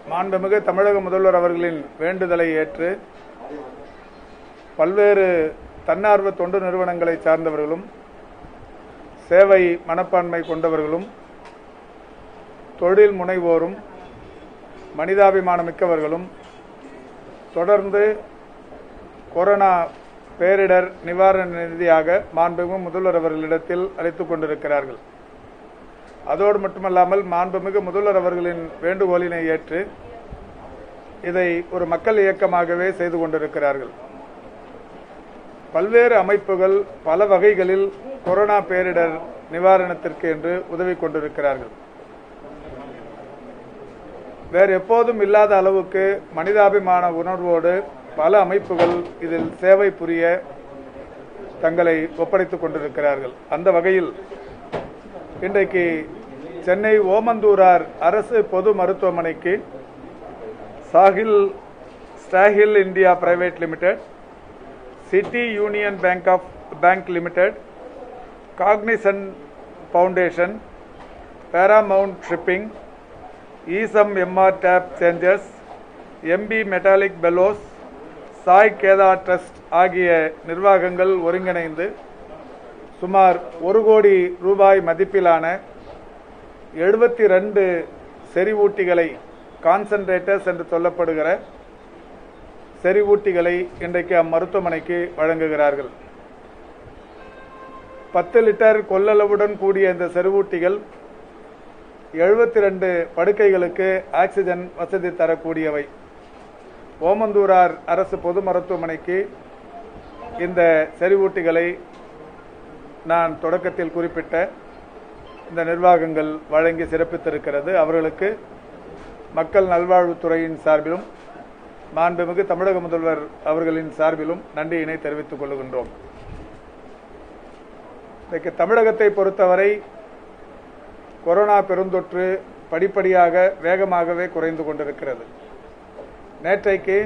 மாண்புமிகு தமிழக முதல்வர் அவர்களின் வேண்டுதலை ஏற்று பல்வேறு தன்னார்வ தொண்டு நிறுவனங்களை சார்ந்தவர்களும் சேவை மனப்பான்மை கொண்டவர்களும் தொழில் முனைவோரும் மனிதாபிமானமிக்கவர்களும் தொடர்ந்து கொரோனா பேரிடர் நிவாரண நிதியாக மாண்புமிகு முதல்வர் அவர்களிடத்தில் அளித்துக் கொண்டிருக்கிறார்கள் அதோடு மட்டுமல்லாமல் மாண்புமிகு முதல்வர் அவர்களின் வேண்டுகோளினை ஏற்று இதை ஒரு மக்கள் இயக்கமாகவே செய்து கொண்டிருக்கிறார்கள் பல்வேறு அமைப்புகள் பல வகைகளில் கொரோனா பேரிடர் நிவாரணத்திற்கு என்று உதவி கொண்டிருக்கிறார்கள் வேறு எப்போதும் இல்லாத அளவுக்கு மனிதாபிமான உணர்வோடு பல அமைப்புகள் இதில் சேவை புரிய தங்களை ஒப்படைத்துக் கொண்டிருக்கிறார்கள் அந்த வகையில் இன்றைக்கு சென்னை ஓமந்தூரார் அரசு பொது மருத்துவமனைக்கு சாகில் ஸ்டாஹில் India Private Limited City Union Bank of Bank Limited Cognizant Foundation Paramount Shipping ஈசம் MR Tap Changers MP Metallic Bellows Sai கேதா ட்ரஸ்ட் ஆகிய நிர்வாகங்கள் ஒருங்கிணைந்து சுமார் ஒரு கோடி ரூபாய் மதிப்பிலான எழுபத்தி ரெண்டு செறிவூட்டிகளை கான்சன்ட்ரேட்டர்ஸ் என்று சொல்லப்படுகிற செறிவூட்டிகளை இன்றைக்கு அம்மருத்துவமனைக்கு வழங்குகிறார்கள் பத்து லிட்டர் கொள்ளளவுடன் கூடிய இந்த செறிவூட்டிகள் எழுபத்தி ரெண்டு படுக்கைகளுக்கு ஆக்சிஜன் வசதி தரக்கூடியவை ஓமந்தூரார் அரசு பொது மருத்துவமனைக்கு இந்த செறிவூட்டிகளை நான் தொடக்கத்தில் குறிப்பிட்ட இந்த நிர்வாகங்கள் வழங்கி சிறப்பித்திருக்கிறது அவர்களுக்கு மக்கள் நல்வாழ்வுத்துறையின் சார்பிலும் மாண்புமிகு தமிழக முதல்வர் அவர்களின் சார்பிலும் நன்றியினை தெரிவித்துக் கொள்கின்றோம் இன்றைக்கு தமிழகத்தை பொறுத்தவரை கொரோனா பெருந்தொற்று படிப்படியாக வேகமாகவே குறைந்து கொண்டிருக்கிறது நேற்றைக்கு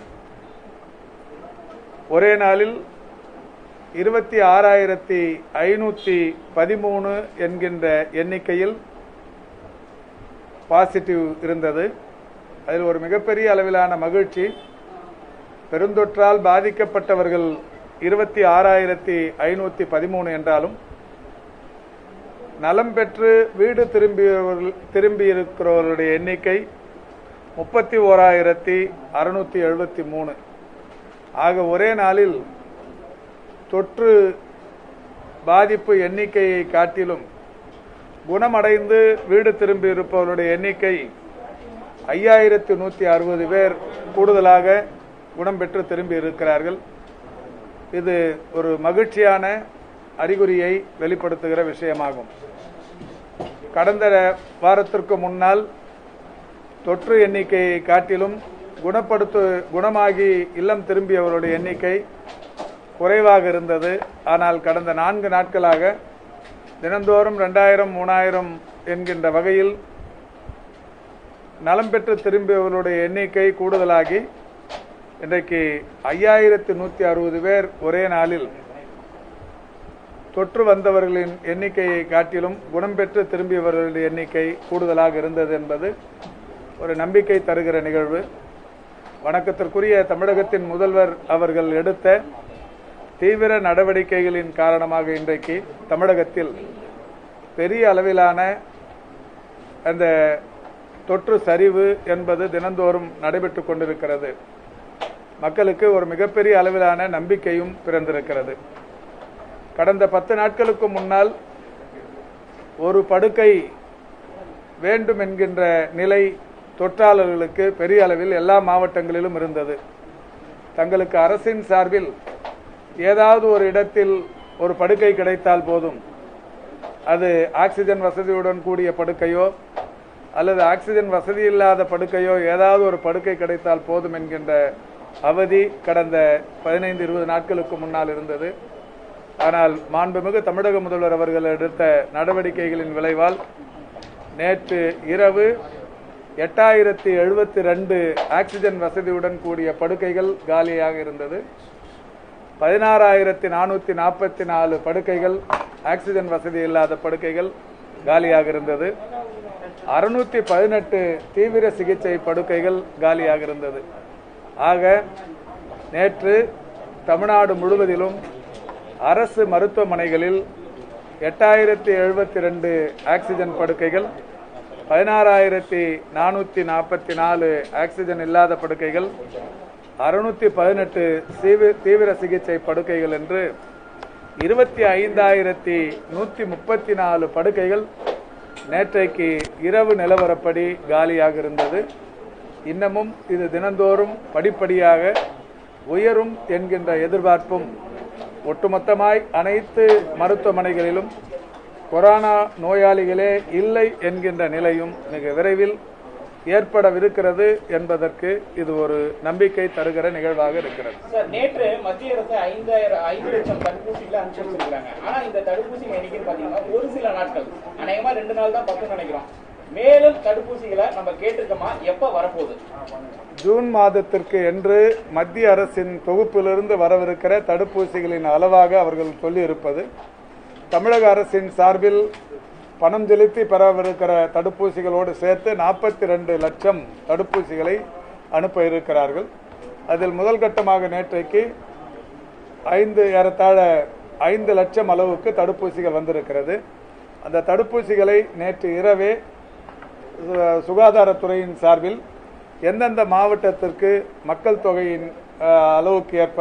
ஒரே நாளில் இருபத்தி ஆறாயிரத்தி ஐநூற்றி பதிமூணு என்கின்ற எண்ணிக்கையில் பாசிட்டிவ் இருந்தது அதில் ஒரு மிகப்பெரிய அளவிலான மகிழ்ச்சி பெருந்தொற்றால் பாதிக்கப்பட்டவர்கள் இருபத்தி ஆறாயிரத்தி ஐநூற்றி பதிமூணு என்றாலும் நலம் பெற்று வீடு திரும்பியவர்கள் திரும்பியிருக்கிறவர்களுடைய எண்ணிக்கை முப்பத்தி ஓராயிரத்தி அறுநூத்தி எழுபத்தி மூணு ஆக ஒரே நாளில் தொற்று பாதிப்பு எண்ணிக்கையை காட்டிலும் குணமடைந்து வீடு திரும்பி இருப்பவருடைய எண்ணிக்கை ஐயாயிரத்தி நூற்றி அறுபது பேர் கூடுதலாக குணம் பெற்று திரும்பி இருக்கிறார்கள் இது ஒரு மகிழ்ச்சியான அறிகுறியை வெளிப்படுத்துகிற விஷயமாகும் கடந்த வாரத்திற்கு முன்னால் தொற்று எண்ணிக்கையை காட்டிலும் குணப்படுத்து குணமாகி இல்லம் திரும்பியவருடைய எண்ணிக்கை குறைவாக இருந்தது ஆனால் கடந்த நான்கு நாட்களாக தினந்தோறும் ரெண்டாயிரம் மூணாயிரம் என்கின்ற வகையில் நலம் பெற்று திரும்பியவர்களுடைய எண்ணிக்கை கூடுதலாகி இன்றைக்கு ஐயாயிரத்தி நூற்றி அறுபது பேர் ஒரே நாளில் தொற்று வந்தவர்களின் எண்ணிக்கையை காட்டிலும் குணம் பெற்று திரும்பியவர்களுடைய எண்ணிக்கை கூடுதலாக இருந்தது என்பது ஒரு நம்பிக்கை தருகிற நிகழ்வு வணக்கத்திற்குரிய தமிழகத்தின் முதல்வர் அவர்கள் எடுத்த தீவிர நடவடிக்கைகளின் காரணமாக இன்றைக்கு தமிழகத்தில் பெரிய அளவிலான அந்த தொற்று சரிவு என்பது தினந்தோறும் நடைபெற்று கொண்டிருக்கிறது மக்களுக்கு ஒரு மிகப்பெரிய அளவிலான நம்பிக்கையும் பிறந்திருக்கிறது கடந்த பத்து நாட்களுக்கு முன்னால் ஒரு படுக்கை வேண்டும் என்கின்ற நிலை தொற்றாளர்களுக்கு பெரிய அளவில் எல்லா மாவட்டங்களிலும் இருந்தது தங்களுக்கு அரசின் சார்பில் ஏதாவது ஒரு இடத்தில் ஒரு படுக்கை கிடைத்தால் போதும் அது ஆக்சிஜன் வசதியுடன் கூடிய படுக்கையோ அல்லது ஆக்சிஜன் வசதி இல்லாத படுக்கையோ ஏதாவது ஒரு படுக்கை கிடைத்தால் போதும் என்கின்ற அவதி கடந்த பதினைந்து இருபது நாட்களுக்கு முன்னால் இருந்தது ஆனால் மாண்புமிகு தமிழக முதல்வர் அவர்கள் எடுத்த நடவடிக்கைகளின் விளைவால் நேற்று இரவு எட்டாயிரத்தி எழுபத்தி ரெண்டு ஆக்சிஜன் வசதியுடன் கூடிய படுக்கைகள் காலியாக இருந்தது பதினாறாயிரத்தி நானூற்றி நாற்பத்தி நாலு படுக்கைகள் ஆக்சிஜன் வசதி இல்லாத படுக்கைகள் காலியாக இருந்தது அறுநூத்தி பதினெட்டு தீவிர சிகிச்சை படுக்கைகள் காலியாக இருந்தது ஆக நேற்று தமிழ்நாடு முழுவதிலும் அரசு மருத்துவமனைகளில் எட்டாயிரத்தி எழுபத்தி ரெண்டு ஆக்சிஜன் படுக்கைகள் பதினாறாயிரத்தி நானூற்றி நாற்பத்தி நாலு ஆக்சிஜன் இல்லாத படுக்கைகள் அறுநூத்தி பதினெட்டு தீவிர சிகிச்சை படுக்கைகள் என்று இருபத்தி ஐந்தாயிரத்தி நூற்றி முப்பத்தி நாலு படுக்கைகள் நேற்றைக்கு இரவு நிலவரப்படி காலியாக இருந்தது இன்னமும் இது தினந்தோறும் படிப்படியாக உயரும் என்கின்ற எதிர்பார்ப்பும் ஒட்டுமொத்தமாய் அனைத்து மருத்துவமனைகளிலும் கொரோனா நோயாளிகளே இல்லை என்கின்ற நிலையும் மிக விரைவில் ஏற்படவிருக்கிறது என்பதற்கு இது ஒரு நம்பிக்கை தருகிற நிகழ்வாக இருக்கிறது சார் நேற்று மத்திய அரசு ஐந்தாயிரம் ஐந்து லட்சம் தடுப்பூசிகளை அனுப்பிச்சிருக்காங்க ஆனா இந்த தடுப்பூசி எண்ணிக்கை பாத்தீங்கன்னா ஒரு சில நாட்கள் அநேகமா ரெண்டு நாள் தான் பக்கம் நினைக்கிறோம் மேலும் தடுப்பூசிகளை நம்ம கேட்டிருக்கோமா எப்ப வரப்போகுது ஜூன் மாதத்திற்கு என்று மத்திய அரசின் தொகுப்பிலிருந்து வரவிருக்கிற தடுப்பூசிகளின் அளவாக அவர்கள் சொல்லியிருப்பது தமிழக அரசின் சார்பில் பணம் செலுத்தி பெறவிருக்கிற தடுப்பூசிகளோடு சேர்த்து நாற்பத்தி ரெண்டு லட்சம் தடுப்பூசிகளை அனுப்ப இருக்கிறார்கள் அதில் முதல் கட்டமாக நேற்றைக்கு ஐந்து ஏறத்தாழ ஐந்து லட்சம் அளவுக்கு தடுப்பூசிகள் வந்திருக்கிறது அந்த தடுப்பூசிகளை நேற்று இரவே சு- சுகாதாரத்துறையின் சார்பில் எந்தெந்த மாவட்டத்திற்கு மக்கள் தொகையின் அஹ், அளவுக்கு ஏற்ப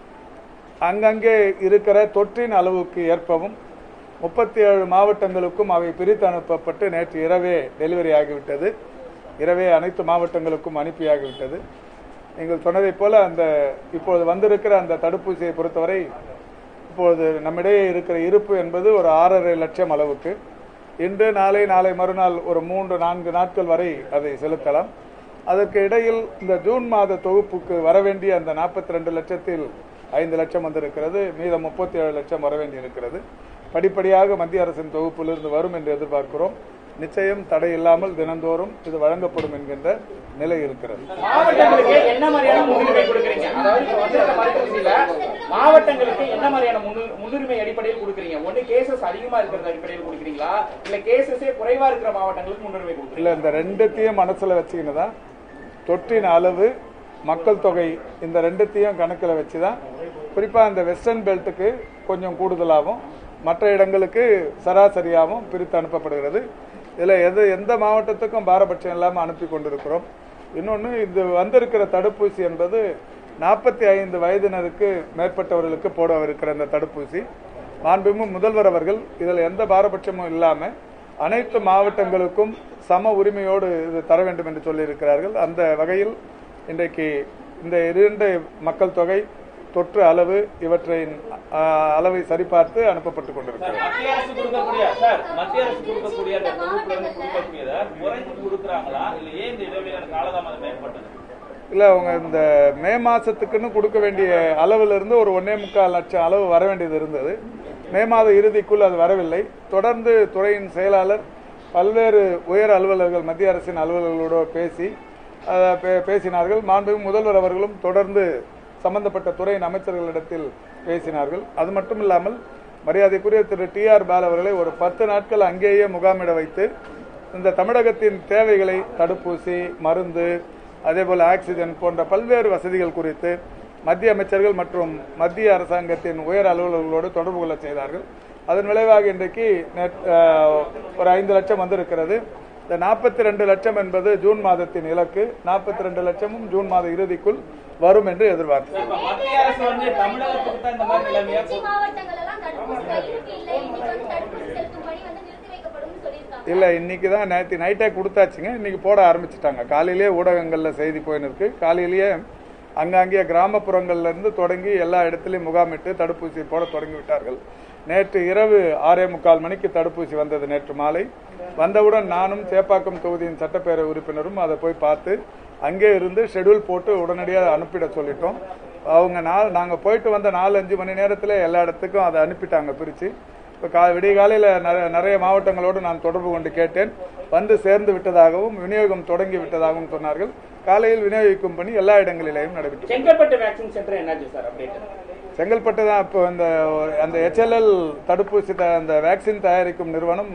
அங்கங்கே இருக்கிற தொற்றின் அளவுக்கு ஏற்பவும் முப்பத்தி ஏழு மாவட்டங்களுக்கும் அவை பிரித்து அனுப்பப்பட்டு நேற்று இரவே டெலிவரி ஆகிவிட்டது இரவே அனைத்து மாவட்டங்களுக்கும் அனுப்பியாகிவிட்டது நீங்கள் சொன்னதைப் போல அந்த இப்போது வந்திருக்கிற அந்த தடுப்பூசியை பொறுத்தவரை இப்போது நம்மிடையே இருக்கிற இருப்பு என்பது ஒரு ஆறரை லட்சம் அளவுக்கு இன்று நாளை நாளை மறுநாள் ஒரு மூன்று நான்கு நாட்கள் வரை அதை செலுத்தலாம் அதற்கு இடையில் இந்த ஜூன் மாத தொகுப்புக்கு வரவேண்டிய அந்த நாற்பத்தி ரெண்டு லட்சத்தில் ஐந்து லட்சம் வந்திருக்கிறது மீதம் முப்பத்தி ஏழு லட்சம் வர வேண்டியிருக்கிறது படிப்படியாக மத்திய அரசின் தொகுப்பிலிருந்து வரும் என்று எதிர்பார்க்கிறோம் நிச்சயம் தடை இல்லாமல் தினந்தோறும் இது வழங்கப்படும் என்கின்ற நிலை இருக்கிறது மாவட்டங்களுக்கு என்ன மாதிரியான முன்னுரிமை கொடுக்குறீங்க அதாவது இப்ப வந்திருக்க மருத்துவமனையில மாவட்டங்களுக்கு என்ன மாதிரியான முன்னு- முன்னுரிமை அடிப்படையில் கொடுக்குறீங்க ஒண்ணு கேசஸ் அதிகமா இருக்கிறது அடிப்படையில் கொடுக்குறீங்களா இல்ல கேசஸே குறைவா இருக்கிற மாவட்டங்களுக்கு முன்னுரிமை கொடுக்குறீங்க இல்ல இந்த ரெண்டுத்தையும் மனசுல வச்சுக்கின்னு தான் தொற்றின் அளவு மக்கள் தொகை இந்த ரெண்டுத்தையும் கணக்கில் வச்சு தான் குறிப்பாக இந்த வெஸ்டர்ன் பெல்ட்டுக்கு கொஞ்சம் கூடுதலாகவும் மற்ற இடங்களுக்கு சராசரியாகவும் பிரித்து அனுப்பப்படுகிறது இதில் எது எந்த மாவட்டத்துக்கும் பாரபட்சம் இல்லாமல் அனுப்பி கொண்டிருக்கிறோம் இன்னொன்று இது வந்திருக்கிற தடுப்பூசி என்பது நாற்பத்தி ஐந்து வயதினருக்கு மேற்பட்டவர்களுக்கு போடவிருக்கிற இந்த தடுப்பூசி மாண்புமிகு முதல்வர் அவர்கள் இதில் எந்த பாரபட்சமும் இல்லாமல் அனைத்து மாவட்டங்களுக்கும் சம உரிமையோடு இது தர வேண்டும் என்று சொல்லியிருக்கிறார்கள் அந்த வகையில் இன்றைக்கு இந்த இரண்டு மக்கள் தொகை தொற்று அளவு இவற்றின் ஆ, அளவை சரிபார்த்து அனுப்பப்பட்டுக் கொண்டிருக்கிறது மத்திய அரசு கொடுக்கக்கூடிய சார் மத்திய அரசு கொடுக்கக்கூடிய அந்த தொகுப்புல இருந்து கொடுக்கக்கூடியதை குறைஞ்சு கொடுக்குறாங்களா இல்ல ஏன் இந்த இடைவெளியான காலதாமதம் ஏற்பட்டது இல்ல அவங்க இந்த மே மாசத்துக்குன்னு கொடுக்க வேண்டிய அளவுல இருந்து ஒரு ஒன்னே முக்கால் லட்சம் அளவு வர வேண்டியது இருந்தது மே மாத இறுதிக்குள் அது வரவில்லை தொடர்ந்து துறையின் செயலாளர் பல்வேறு உயர் அலுவலர்கள் மத்திய அரசின் அலுவலர்களோடு பேசி அஹ், பே- பேசினார்கள் மாண்புமிகு முதல்வர் அவர்களும் தொடர்ந்து சம்பந்தப்பட்ட துறையின் அமைச்சர்களிடத்தில் பேசினார்கள் அது மட்டும் இல்லாமல் மரியாதைக்குரிய திரு டி ஆர் பால் அவர்களை ஒரு பத்து நாட்கள் அங்கேயே முகாமிட வைத்து இந்த தமிழகத்தின் தேவைகளை தடுப்பூசி மருந்து அதேபோல் ஆக்சிஜன் போன்ற பல்வேறு வசதிகள் குறித்து மத்திய அமைச்சர்கள் மற்றும் மத்திய அரசாங்கத்தின் உயர் அலுவலர்களோடு தொடர்பு கொள்ள செய்தார்கள் அதன் விளைவாக இன்றைக்கு நேற்று, அஹ், ஒரு ஐந்து லட்சம் வந்திருக்கிறது இந்த நாற்பத்தி ரெண்டு லட்சம் என்பது ஜூன் மாதத்தின் இலக்கு நாற்பத்தி ரெண்டு லட்சமும் ஜூன் மாத இறுதிக்குள் வரும் என்று எதிர்பார்க்கிறோம் இப்ப மத்திய அரசு வந்து தமிழகத்துக்கு தான் இந்த மாதிரி நிலைமையா திருச்சி மாவட்டங்கள் எல்லாம் தடுப்பூசி கையிருப்பு இல்லை இன்னைக்கு வந்து தடுப்பூசி செலுத்தும் பணி வந்து நிறுத்தி வைக்கப்படும் சொல்லியிருக்காங்க இல்லை இன்னைக்கு தான் நேற்று நைட்டே கொடுத்தாச்சுங்க இன்னைக்கு போட ஆரம்பிச்சிட்டாங்க காலையிலேயே ஊடகங்களில் செய்தி போயின்னு இருக்கு காலையிலேயே அங்காங்கே கிராமப்புறங்கள்ல இருந்து தொடங்கி எல்லா இடத்துலையும் முகாமிட்டு தடுப்பூசி போட தொடங்கி விட்டார்கள் நேற்று இரவு ஆறே முக்கால் மணிக்கு தடுப்பூசி வந்தது நேற்று மாலை வந்தவுடன் நானும் சேப்பாக்கம் தொகுதியின் சட்டப்பேரவை உறுப்பினரும் அதை போய் பார்த்து அங்கே இருந்து ஷெட்யூல் போட்டு உடனடியாக அனுப்பிட சொல்லிட்டோம் அவங்க நாள் நாங்கள் போயிட்டு வந்த நாலு அஞ்சு மணி நேரத்தில் எல்லா இடத்துக்கும் அதை அனுப்பிட்டாங்க பிரித்து இப்போ கா விடிய காலையில் நிறைய மாவட்டங்களோடு நான் தொடர்பு கொண்டு கேட்டேன் வந்து சேர்ந்து விட்டதாகவும் விநியோகம் தொடங்கி விட்டதாகவும் சொன்னார்கள் காலையில் விநியோகிக்கும் பணி எல்லா இடங்களிலேயும் நடைபெற்று செங்கல்பட்டு வேக்சின் சென்டர் என்னாச்சு சார் அப்டேட் செங்கல்பட்டு தான் இப்போ இந்த அந்த HLL தடுப்பூசி த- அந்த வேக்சின் தயாரிக்கும் நிறுவனம்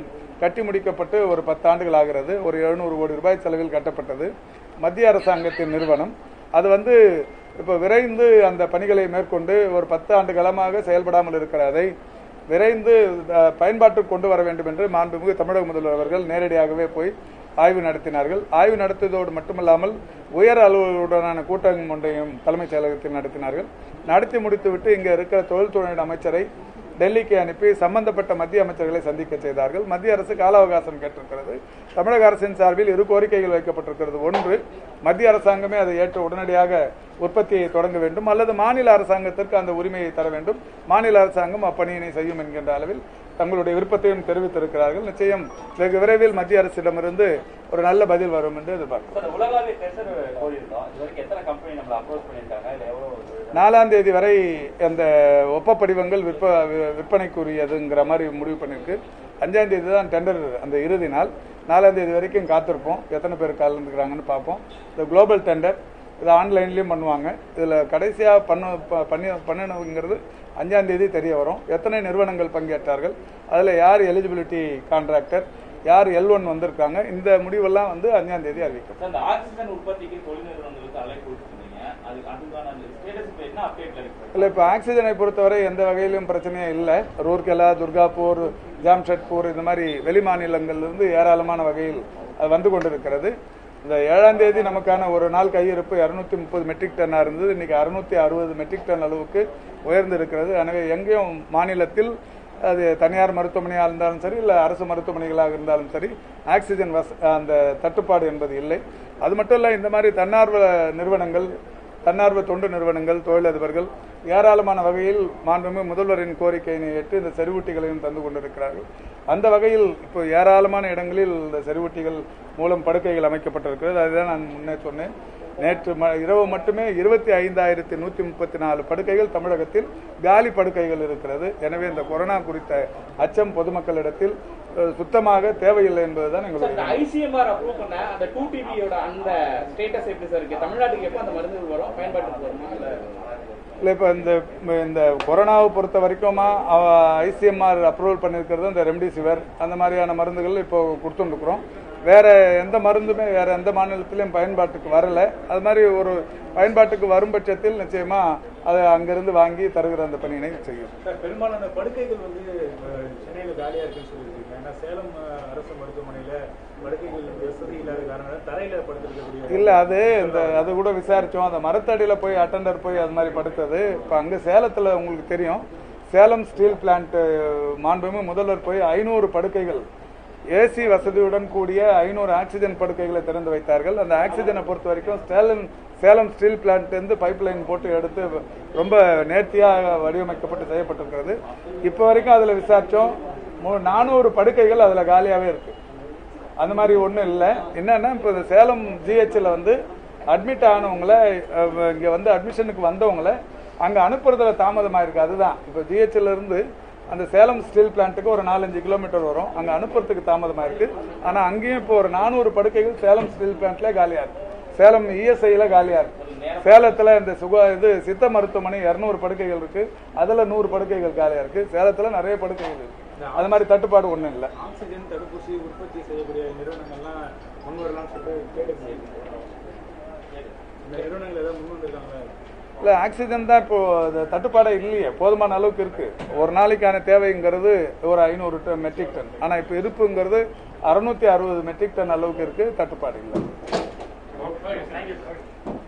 கட்டி முடிக்கப்பட்டு ஒரு பத்தாண்டுகள் ஆகிறது ஒரு எழுநூறு கோடி ரூபாய் செலவில் கட்டப்பட்டது மத்திய அரசாங்கத்தின் நிறுவனம் அது வந்து இப்போ விரைந்து அந்த பணிகளை மேற்கொண்டு ஒரு பத்து ஆண்டு காலமாக செயல்படாமல் இருக்கிற அதை விரைந்து அஹ், பயன்பாட்டுக்கு கொண்டு வர வேண்டும் என்று மாண்புமிகு தமிழக முதல்வர் அவர்கள் நேரடியாகவே போய் ஆய்வு நடத்தினார்கள் ஆய்வு நடத்தியதோடு மட்டுமல்லாமல் உயர் அலுவலர்களுடனான கூட்டம் ஒன்றையும் தலைமைச் செயலகத்தில் நடத்தினார்கள் நடத்தி முடித்துவிட்டு இங்கே இருக்கிற தொழில்துறை அமைச்சரை டெல்லிக்கு அனுப்பி சம்பந்தப்பட்ட மத்திய அமைச்சர்களை சந்திக்க செய்தார்கள் மத்திய அரசு கால அவகாசம் கேட்டிருக்கிறது தமிழக அரசின் சார்பில் இரு கோரிக்கைகள் வைக்கப்பட்டிருக்கிறது ஒன்று மத்திய அரசாங்கமே அதை ஏற்று உடனடியாக உற்பத்தியை தொடங்க வேண்டும் அல்லது மாநில அரசாங்கத்திற்கு அந்த உரிமையை தர வேண்டும் மாநில அரசாங்கம் அப்பணியினை செய்யும் என்கின்ற அளவில் தங்களுடைய விருப்பத்தையும் தெரிவித்திருக்கிறார்கள் நிச்சயம் வெகு விரைவில் மத்திய அரசிடமிருந்து ஒரு நல்ல பதில் வரும் என்று எதிர்பார்க்கிறோம் சார் உலகளாவிய டெண்டர் கோரியிருந்தோம் இது வரைக்கும் எத்தனை கம்பெனி நம்மள அப்ரோச் பண்ணியிருக்காங்க இல்லை எவ்வளோ நாலாம் தேதி வரை அந்த ஒப்ப படிவங்கள் விற்ப விற்பனைக்குரியதுங்கிற மாதிரி முடிவு பண்ணியிருக்கு அஞ்சாம் தேதி தான் டெண்டர் அந்த இறுதி நாள் நாலாம் தேதி வரைக்கும் காத்திருப்போம் எத்தனை பேர் கலந்துக்கிறாங்கன்னு பார்ப்போம் இந்த குளோபல் டெண்டர் இது ஆன்லைன்லேயும் பண்ணுவாங்க இதில் கடைசியாக பண்ண ப- பண்ணி பண்ணணுங்கிறது அஞ்சாம் தேதி தெரிய வரும் எத்தனை நிறுவனங்கள் பங்கேற்றார்கள் அதில் யார் எலிஜிபிலிட்டி கான்ட்ராக்டர் யார் எல் ஒன் வந்திருக்காங்க இந்த முடிவெல்லாம் வந்து அஞ்சாம் தேதி அறிவிக்கும் சார் இந்த ஆக்சிஜன் உற்பத்திக்கு தொழில் நிறுவனங்களுக்கு அழைப்பு கொடுத்துருந்தீங்க அது அதுக்கான ஸ்டேட்டஸ் இப்போ என்ன அப்டேட்ல இருக்கு இல்லை இப்போ ஆக்சிஜனை பொறுத்தவரை எந்த வகையிலும் பிரச்சனையே இல்லை ரூர்கெலா துர்காப்பூர் ஜாம்ஷெட்பூர் இந்த மாதிரி வெளி மாநிலங்கள்லேருந்து ஏராளமான வகையில் அது வந்து கொண்டிருக்கிறது இந்த ஏழாம் தேதி நமக்கான ஒரு நாள் கையிருப்பு இரநூத்தி முப்பது மெட்ரிக் டன்னாக இருந்தது இன்னைக்கு அறுநூத்தி அறுபது மெட்ரிக் டன் அளவுக்கு உயர்ந்து இருக்கிறது எனவே எங்கேயும் மாநிலத்தில் அது தனியார் மருத்துவமனையாக இருந்தாலும் சரி இல்லை அரசு மருத்துவமனைகளாக இருந்தாலும் சரி ஆக்சிஜன் வச அந்த தட்டுப்பாடு என்பது இல்லை அது மட்டும் இல்லை இந்த மாதிரி தன்னார்வ நிறுவனங்கள் தன்னார்வ தொண்டு நிறுவனங்கள் தொழிலதிபர்கள் ஏராளமான வகையில் மாண்புமிகு முதல்வரின் கோரிக்கையினை ஏற்று இந்த செறிவூட்டிகளையும் தந்து கொண்டிருக்கிறார்கள் அந்த வகையில் இப்போ ஏராளமான இடங்களில் இந்த செறிவூட்டிகள் மூலம் படுக்கைகள் அமைக்கப்பட்டிருக்கிறது அதுதான் நான் முன்னே சொன்னேன் நேற்று ம இரவு மட்டுமே இருபத்தி ஐந்தாயிரத்தி நூற்றி முப்பத்தி நாலு படுக்கைகள் தமிழகத்தில் காலி படுக்கைகள் இருக்கிறது எனவே இந்த கொரோனா குறித்த அச்சம் பொதுமக்களிடத்தில் அஹ், சுத்தமாக தேவையில்லை என்பதுதான் சார் எங்களுடைய இந்த ஐசிஎம்ஆர் அப்ரூவ் பண்ண அந்த டூ டிபியோட அந்த ஸ்டேட்டஸ் எப்படி சார் இருக்கு தமிழ்நாட்டுக்கு எப்போ அந்த மருந்துகள் வரும் பயன்பாட்டுக்கு வருமா இல்ல இல்லை இப்போ இந்த இந்த கொரோனாவை பொறுத்த வரைக்குமா ஐசிஎம்ஆர் அப்ரூவல் பண்ணியிருக்கிறது இந்த ரெம்டிசிவர் அந்த மாதிரியான மருந்துகள் இப்போ கொடுத்துருக்குறோம் வேற எந்த மருந்துமே வேற எந்த மாநிலத்திலும் பயன்பாட்டுக்கு வரல அது மாதிரி ஒரு பயன்பாட்டுக்கு வரும் பட்சத்தில் நிச்சயமா அதை அங்கிருந்து வாங்கி தருகிற அந்த பணியினை செய்யும் சார் பெரும்பாலான படுக்கைகள் வந்து அஹ், சென்னையில காலியா இருக்குன்னு சொல்லியிருக்கீங்க ஏன்னா சேலம் அஹ், அரசு மருத்துவமனையில படுக்கைகள் வசதி இல்லாத காரணம் தரையில படுத்திருக்கக்கூடிய இல்ல அது இந்த அது கூட விசாரிச்சோம் அந்த மரத்தடியில போய் அட்டெண்டர் போய் அது மாதிரி படுத்தது இப்போ அங்க சேலத்துல உங்களுக்கு தெரியும் சேலம் ஸ்டீல் பிளான்ட் மாண்புமிகு முதல்வர் போய் ஐநூறு படுக்கைகள் ஏசி வசதியுடன் கூடிய ஐநூறு ஆக்சிஜன் படுக்கைகளை திறந்து வைத்தார்கள் அந்த ஆக்சிஜனை பொறுத்த வரைக்கும் சேலம் சேலம் ஸ்டீல் பிளான்ட் இருந்து பைப் லைன் போட்டு எடுத்து ரொம்ப நேர்த்தியாக வடிவமைக்கப்பட்டு செய்யப்பட்டிருக்கிறது இப்போ வரைக்கும் அதில் விசாரிச்சோம் மு- நானூறு படுக்கைகள் அதில் காலியாகவே இருக்கு அந்த மாதிரி ஒன்றும் இல்லை என்னன்னா இப்போ இந்த சேலம் ஜிஹெச்சில் வந்து அட்மிட் ஆனவங்கள இங்கே வந்து அட்மிஷனுக்கு வந்தவங்கள அங்கே அனுப்புறதுல தாமதமாக இருக்குது அதுதான் இப்போ ஜிஹெச்ல இருந்து அந்த சேலம் ஸ்டீல் பிளான்ட்டுக்கு ஒரு நாலஞ்சு கிலோமீட்டர் வரும் அங்கே அனுப்புறதுக்கு தாமதமாக இருக்குது ஆனால் அங்கேயும் இப்போ ஒரு நானூறு படுக்கைகள் சேலம் ஸ்டீல் பிளான்ட்ல காலியாக இருக்கு சேலம் இஎஸ்ஐயில் காலியாக இருக்கு சேலத்தில் இந்த சுகா இது சித்த மருத்துவமனை இரநூறு படுக்கைகள் இருக்கு அதில் நூறு படுக்கைகள் காலியாக இருக்கு சேலத்தில் நிறைய படுக்கைகள் இருக்கு அது மாதிரி தட்டுப்பாடு ஒன்றும் இல்லை ஆக்சிஜன் தடுப்பூசி உற்பத்தி செய்யக்கூடிய நிறுவனங்கள்லாம் முன் வரலாம்னு சொல்லிட்டு கேட்டு இந்த நிறுவனங்கள் ஏதாவது முன் வந்திருக்காங்க இல்லை ஆக்சிஜன் தான் இப்போ அது தட்டுப்பாடே இல்லையே போதுமான அளவுக்கு இருக்கு ஒரு நாளைக்கான தேவைங்கிறது ஒரு ஐநூறு டன் மெட்ரிக் டன் ஆனால் இப்போ இருப்புங்கிறது அறுநூத்தி அறுபது மெட்ரிக் டன் அளவுக்கு இருக்கு தட்டுப்பாடு இல்லை